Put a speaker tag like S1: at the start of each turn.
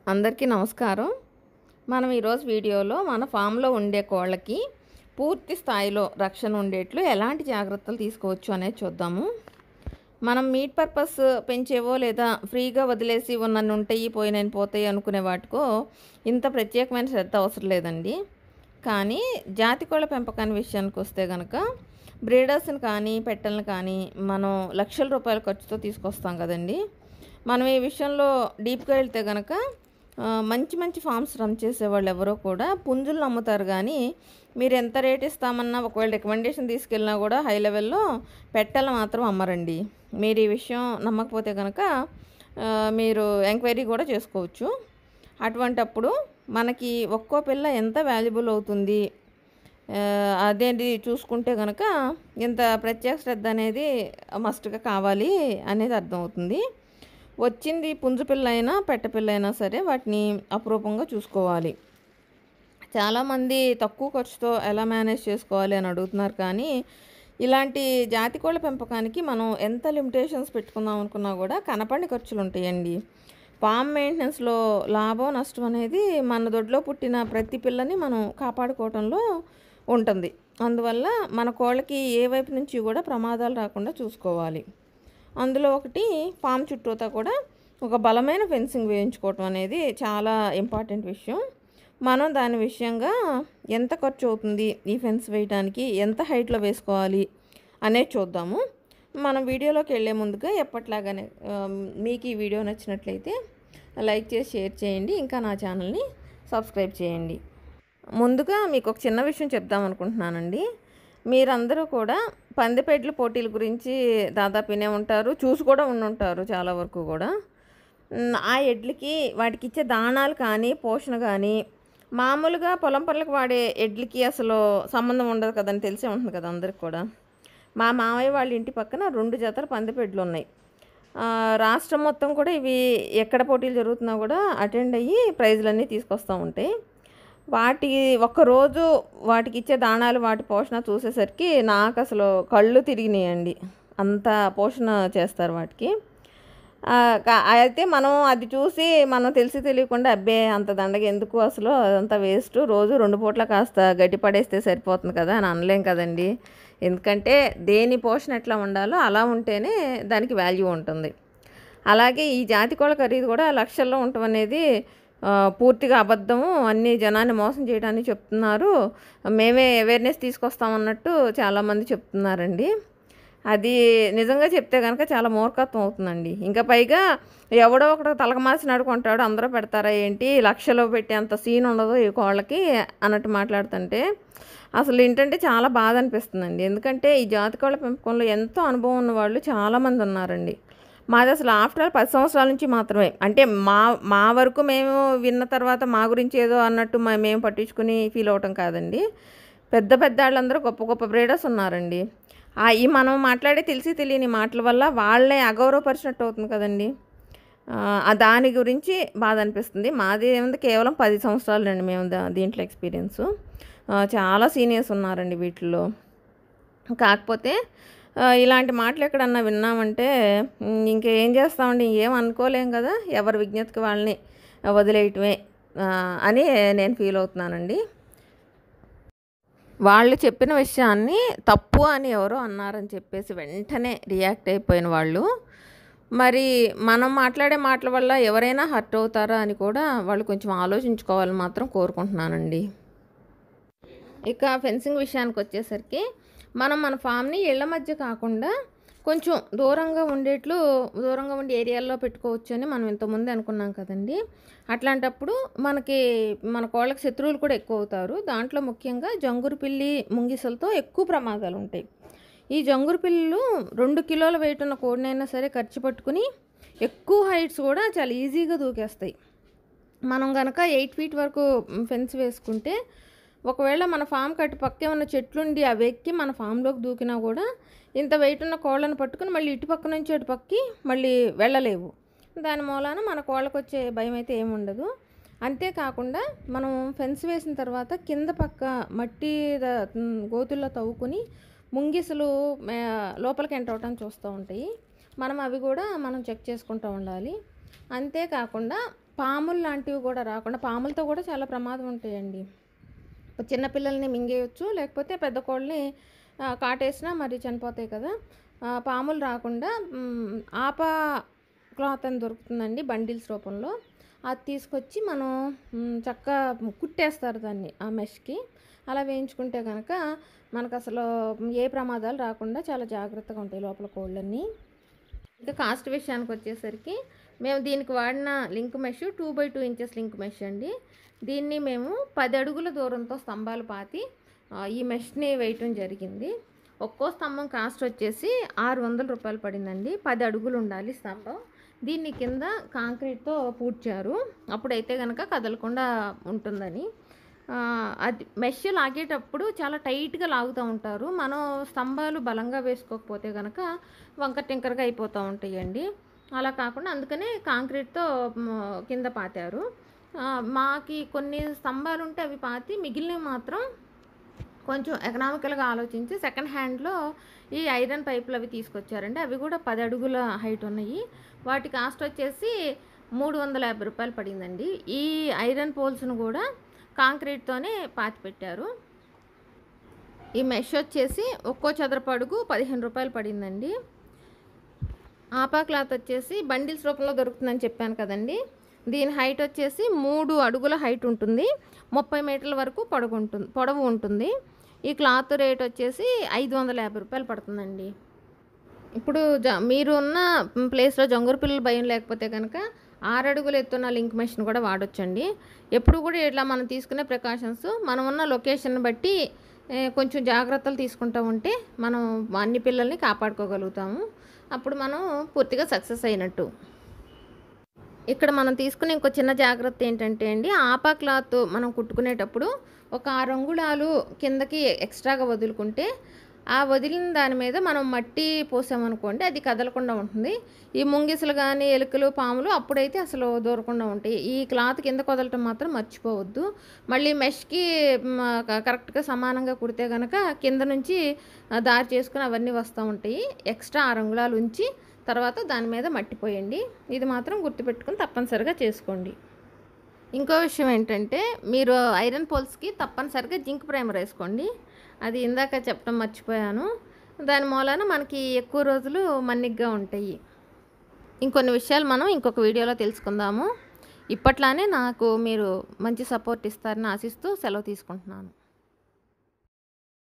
S1: అందరికీ నమస్కారం మనం ఈరోజు వీడియోలో మన ఫామ్లో ఉండే కోళ్ళకి పూర్తి స్థాయిలో రక్షణ ఉండేట్లు ఎలాంటి జాగ్రత్తలు తీసుకోవచ్చు అనేది చూద్దాము మనం మీట్ పర్పస్ పెంచేవో లేదా ఫ్రీగా వదిలేసి ఉన్నన్ని ఉంటాయి పోయినని పోతాయి అనుకునే వాటికో ఇంత ప్రత్యేకమైన శ్రద్ధ అవసరం లేదండి కానీ జాతి కోళ్ళ పెంపకాన్ని విషయానికి వస్తే కనుక బ్రీడర్స్ని కానీ పెట్టెలను కానీ మనం లక్షల రూపాయల ఖర్చుతో తీసుకొస్తాం కదండి మనం ఈ విషయంలో డీప్గా వెళ్తే కనుక ఆ, మంచి మంచి ఫామ్స్ రన్ చేసేవాళ్ళు ఎవరో కూడా పుంజులు నమ్ముతారు కానీ మీరు ఎంత రేట్ ఇస్తామన్నా ఒకవేళ రికమెండేషన్ తీసుకెళ్ళినా కూడా హై లెవెల్లో పెట్టెలు మాత్రం అమ్మరండి మీరు ఈ విషయం నమ్మకపోతే కనుక ఆ, మీరు ఎంక్వైరీ కూడా చేసుకోవచ్చు అటువంటప్పుడు మనకి ఒక్కో పిల్ల ఎంత వాల్యుబుల్ అవుతుంది ఆ, అదేంటి చూసుకుంటే కనుక ఇంత ప్రత్యేక శ్రద్ధ అనేది మస్ట్గా కావాలి అనేది అర్థమవుతుంది వచ్చింది పుంజు పిల్ల అయినా పెట్ట పిల్ల అయినా సరే వాటిని అపురూపంగా చూసుకోవాలి చాలామంది తక్కువ ఖర్చుతో ఎలా మేనేజ్ చేసుకోవాలి అని అడుగుతున్నారు కానీ ఇలాంటి జాతి కోళ్ళ పెంపకానికి మనం ఎంత లిమిటేషన్స్ పెట్టుకుందాం అనుకున్నా కూడా కనపడిన ఖర్చులు ఉంటాయండి ఫామ్ మెయింటెనెన్స్లో లాభం నష్టం అనేది మన దొడ్లో పుట్టిన ప్రతి పిల్లని మనం కాపాడుకోవటంలో ఉంటుంది అందువల్ల మన కోళ్ళకి ఏ వైపు నుంచి కూడా ప్రమాదాలు రాకుండా చూసుకోవాలి అందులో ఒకటి ఫామ్ చుట్టూతా కూడా ఒక బలమైన ఫెన్సింగ్ వేయించుకోవటం అనేది చాలా ఇంపార్టెంట్ విషయం మనం దాని విషయంగా ఎంత ఖర్చు అవుతుంది ఈ ఫెన్స్ వేయడానికి ఎంత హైట్లో వేసుకోవాలి అనేది చూద్దాము మనం వీడియోలోకి వెళ్ళే ముందుగా ఎప్పట్లాగానే ఆ, మీకు ఈ వీడియో నచ్చినట్లయితే లైక్ చేసి షేర్ చేయండి ఇంకా నా ఛానల్ని సబ్స్క్రైబ్ చేయండి ముందుగా మీకు ఒక చిన్న విషయం చెప్దాం అనుకుంటున్నానండి మీరందరూ కూడా పందిపేట్ల పోటీల గురించి దాదాపు వినే ఉంటారు చూసి కూడా ఉండుంటారు చాలా వరకు కూడా ఉమ్, ఆ ఎడ్లకి వాటికి ఇచ్చే దాణాలు కానీ పోషణ కానీ మామూలుగా పొలం పనులకు వాడే ఎడ్లకి అసలు సంబంధం ఉండదు కదని తెలిసే ఉంటుంది కదా అందరికి కూడా మా మామయ్య వాళ్ళ ఇంటి పక్కన రెండు జతల పందిపెడ్లు ఉన్నాయి ఆ, రాష్ట్రం మొత్తం కూడా ఇవి ఎక్కడ పోటీలు జరుగుతున్నా కూడా అటెండ్ అయ్యి ప్రైజులన్నీ తీసుకొస్తూ ఉంటాయి వాటి ఒక్కరోజు వాటికి ఇచ్చే దాణాలు వాటి పోషణ చూసేసరికి నాకు అసలు కళ్ళు తిరిగినాయండి అంత పోషణ చేస్తారు వాటికి ఆ, కా- అయితే మనం అది చూసి మనం తెలిసి తెలియకుండా అబ్బే అంత దండగ ఎందుకు అసలు అదంతా వేస్ట్ రోజు రెండు పూట్ల కాస్త గట్టి పడేస్తే సరిపోతుంది కదా అని అనలేం కదండి ఎందుకంటే దేని పోషణ ఎట్లా ఉండాలో అలా ఉంటేనే దానికి వాల్యూ ఉంటుంది అలాగే ఈ జాతి కోళ్ళ ఖరీదు కూడా లక్షల్లో ఉండటం అనేది ఆ, పూర్తిగా అబద్ధము అన్ని జనాన్ని మోసం చేయడానికి చెప్తున్నారు మేమే అవేర్నెస్ తీసుకొస్తామన్నట్టు చాలామంది చెప్తున్నారండి అది నిజంగా చెప్తే కనుక చాలా మూర్ఖత్వం అవుతుందండి ఇంకా పైగా ఎవడో ఒకడు తలక మాసి నడుకుంటాడు అందరూ పెడతారా ఏంటి లక్షలో పెట్టేంత సీన్ ఉండదు ఈ కోళ్ళకి అన్నట్టు మాట్లాడుతుంటే అసలు ఏంటంటే చాలా బాధ అనిపిస్తుందండి ఎందుకంటే ఈ జాతి కోళ్ళ పెంపకంలో ఎంతో అనుభవం ఉన్న వాళ్ళు చాలామంది ఉన్నారండి మాది అసలు ఆఫ్టర్ ఆల్ పది సంవత్సరాల నుంచి మాత్రమే అంటే మా మా వరకు మేము విన్న తర్వాత మా గురించి ఏదో అన్నట్టు మా- మేము పట్టించుకుని ఫీల్ అవటం కాదండి పెద్ద పెద్ద వాళ్ళందరూ గొప్ప గొప్ప బ్రీడర్స్ ఉన్నారండి ఆ ఈ మనం మాట్లాడే తెలిసి తెలియని మాటల వల్ల వాళ్ళే అగౌరవపరిచినట్టు అవుతుంది కదండి ఆ, ఆ దాని గురించి బాధ అనిపిస్తుంది మాది ఏముంది కేవలం పది సంవత్సరాలు అండి మేము దా- దీంట్లో ఎక్స్పీరియన్స్ చాలా సీనియర్స్ ఉన్నారండి వీటిల్లో కాకపోతే ఆ, ఇలాంటి మాటలు ఎక్కడన్నా విన్నామంటే ఉమ్, ఇంకేం చేస్తామండి ఏం అనుకోలేం కదా ఎవరి విజ్ఞతకి వాళ్ళని వదిలేయటమే ఆ, అని నేను ఫీల్ అవుతున్నానండి వాళ్ళు చెప్పిన విషయాన్ని తప్పు అని ఎవరో అన్నారని చెప్పేసి వెంటనే రియాక్ట్ అయిపోయిన వాళ్ళు మరి మనం మాట్లాడే మాటల వల్ల ఎవరైనా హర్ట్ అవుతారా అని కూడా వాళ్ళు కొంచెం ఆలోచించుకోవాలని మాత్రం కోరుకుంటున్నానండి ఇక ఫెన్సింగ్ విషయానికి వచ్చేసరికి మనం మన ఫామ్ని ఇళ్ళ మధ్య కాకుండా కొంచెం దూరంగా ఉండేట్లు దూరంగా ఉండే ఏరియాల్లో పెట్టుకోవచ్చు అని మనం ఇంతకుముందు అనుకున్నాం కదండి అట్లాంటప్పుడు మనకి మన కోళ్ళకి శత్రువులు కూడా ఎక్కువ అవుతారు దాంట్లో ముఖ్యంగా జంగురు పిల్లి ముంగిసలతో ఎక్కువ ప్రమాదాలు ఉంటాయి ఈ జంగురు పిల్లలు రెండు కిలోల వెయిట్ ఉన్న కోడినైనా సరే ఖర్చు పట్టుకుని ఎక్కువ హైట్స్ కూడా చాలా ఈజీగా దూకేస్తాయి మనం కనుక ఎయిట్ ఫీట్ వరకు ఫెన్స్ వేసుకుంటే ఒకవేళ మన ఫామ్ కట్టి పక్కే ఉన్న చెట్లుండి అవి ఎక్కి మన ఫామ్లోకి దూకినా కూడా ఇంత వెయిట్ ఉన్న కోళ్ళను పట్టుకుని మళ్ళీ ఇటు పక్క నుంచి అటు పక్కి మళ్ళీ వెళ్ళలేవు దాని మూలాన మన కోళ్ళకు వచ్చే భయం అయితే ఏముండదు అంతేకాకుండా మనం ఫెన్స్ వేసిన తర్వాత కింద పక్క మట్టి ద- ఉమ్, గోతుల్లో తవ్వుకుని ముంగిసలు మే- లోపలికి ఎంటర్ అవటానికి చూస్తూ ఉంటాయి మనం అవి కూడా మనం చెక్ చేసుకుంటూ ఉండాలి అంతేకాకుండా పాములు లాంటివి కూడా రాకుండా పాములతో కూడా చాలా ప్రమాదం ఉంటాయండి చిన్నపిల్లల్ని మింగేయచ్చు లేకపోతే పెద్ద కోళ్ళని ఆ, కాటేసినా మరి చనిపోతాయి కదా ఆ, పాములు రాకుండా మ్, ఆప క్లాత్ అని దొరుకుతుందండి బండిల్స్ రూపంలో అది తీసుకొచ్చి మనం మ్, చక్కగా కుట్టేస్తారు దాన్ని ఆ మెష్కి అలా వేయించుకుంటే కనుక మనకు అసలు ఏ ప్రమాదాలు రాకుండా చాలా జాగ్రత్తగా ఉంటాయి లోపల కోళ్ళన్నీ ఇంకా కాస్ట్ విషయానికి వచ్చేసరికి మేము దీనికి వాడిన link mesh two by two inches link mesh అండి దీన్ని మేము పది అడుగుల దూరంతో స్తంభాలు పాతి ఆ, ఈ మెష్ని వేయటం జరిగింది ఒక్కో స్తంభం కాస్ట్ వచ్చేసి ఆరు వందల రూపాయలు పడిందండి పది అడుగులు ఉండాలి స్తంభం దీన్ని కింద కాంక్రీట్తో పూడ్చారు అప్పుడైతే కనుక కదలకుండా ఉంటుందని ఆ, అది మెష్ లాగేటప్పుడు చాలా టైట్గా లాగుతూ ఉంటారు మనం స్తంభాలు బలంగా వేసుకోకపోతే కనుక వంకర టింకరగా అయిపోతూ ఉంటాయండి అలా కాకుండా అందుకనే కాంక్రీట్తో మ్, కింద పాతారు ఆ, మాకి కొన్ని స్తంభాలు ఉంటే అవి పాతి మిగిలినవి మాత్రం కొంచెం ఎకనామికల్గా ఆలోచించి సెకండ్ హ్యాండ్లో ఈ ఐరన్ పైపులు అవి తీసుకొచ్చారండి అవి కూడా పది అడుగుల హైట్ ఉన్నాయి వాటి కాస్ట్ వచ్చేసి మూడు వందల యాభై రూపాయలు పడిందండి ఈ ఐరన్ పోల్స్ను కూడా కాంక్రీట్తోనే పాతి పెట్టారు ఈ మెష్ వచ్చేసి ఒక్కో చదరపు అడుగు పదిహేను రూపాయలు పడిందండి ఆపా క్లాత్ వచ్చేసి బండిల్స్ రూపంలో దొరుకుతుందని చెప్పాను కదండి దీని హైట్ వచ్చేసి మూడు అడుగుల హైట్ ఉంటుంది ముప్పై మీటర్ల వరకు పొడవు ఉంటుంది పొడవు ఉంటుంది ఈ క్లాత్ రేట్ వచ్చేసి ఐదు వందల యాభై రూపాయలు పడుతుందండి ఇప్పుడు జ మీరు ఉన్న ప్లేస్లో జంగురు పిల్లలు భయం లేకపోతే కనుక ఆరు అడుగులు ఎత్తున్న లింక్ మెషిన్ కూడా వాడొచ్చండి ఎప్పుడు కూడా ఇట్లా మనం తీసుకునే ప్రికాషన్స్ మనం ఉన్న లొకేషన్ బట్టి ఏ, కొంచెం జాగ్రత్తలు తీసుకుంటూ ఉంటే మనం అన్ని పిల్లల్ని కాపాడుకోగలుగుతాము అప్పుడు మనం పూర్తిగా సక్సెస్ అయినట్టు ఇక్కడ మనం తీసుకునే ఇంకో చిన్న జాగ్రత్త ఏంటంటే అండి ఆపా క్లాత్ మనం కుట్టుకునేటప్పుడు ఒక ఆరు అంగుళాలు కిందకి ఎక్స్ట్రాగా వదులుకుంటే ఆ వదిలిన దాని మీద మనం మట్టి పోసామనుకోండి అది కదలకుండా ఉంటుంది ఈ ముంగిసలు కానీ ఎలుకలు పాములు అప్పుడైతే అసలు దూరకుండా ఉంటాయి ఈ క్లాత్ కింద వదలటం మాత్రం మర్చిపోవద్దు మళ్ళీ మెష్కి కరెక్ట్గా సమానంగా కుడితే కనుక కింద నుంచి ఆ, దారి చేసుకుని అవన్నీ వస్తూ ఉంటాయి ఎక్స్ట్రా ఆరు అంగుళాలు ఉంచి తర్వాత దాని మీద మట్టి పోయండి ఇది మాత్రం గుర్తుపెట్టుకుని తప్పనిసరిగా చేసుకోండి ఇంకో విషయం ఏంటంటే మీరు ఐరన్ పోల్స్కి తప్పనిసరిగా జింక్ ప్రైమర్ వేసుకోండి అది ఇందాక చెప్పడం మర్చిపోయాను దాని మూలాన మనకి ఎక్కువ రోజులు మన్నిగ్గా ఉంటాయి ఇంకొన్ని విషయాలు మనం ఇంకొక వీడియోలో తెలుసుకుందాము ఇప్పట్లానే నాకు మీరు మంచి సపోర్ట్ ఇస్తారని ఆశిస్తూ సెలవు తీసుకుంటున్నాను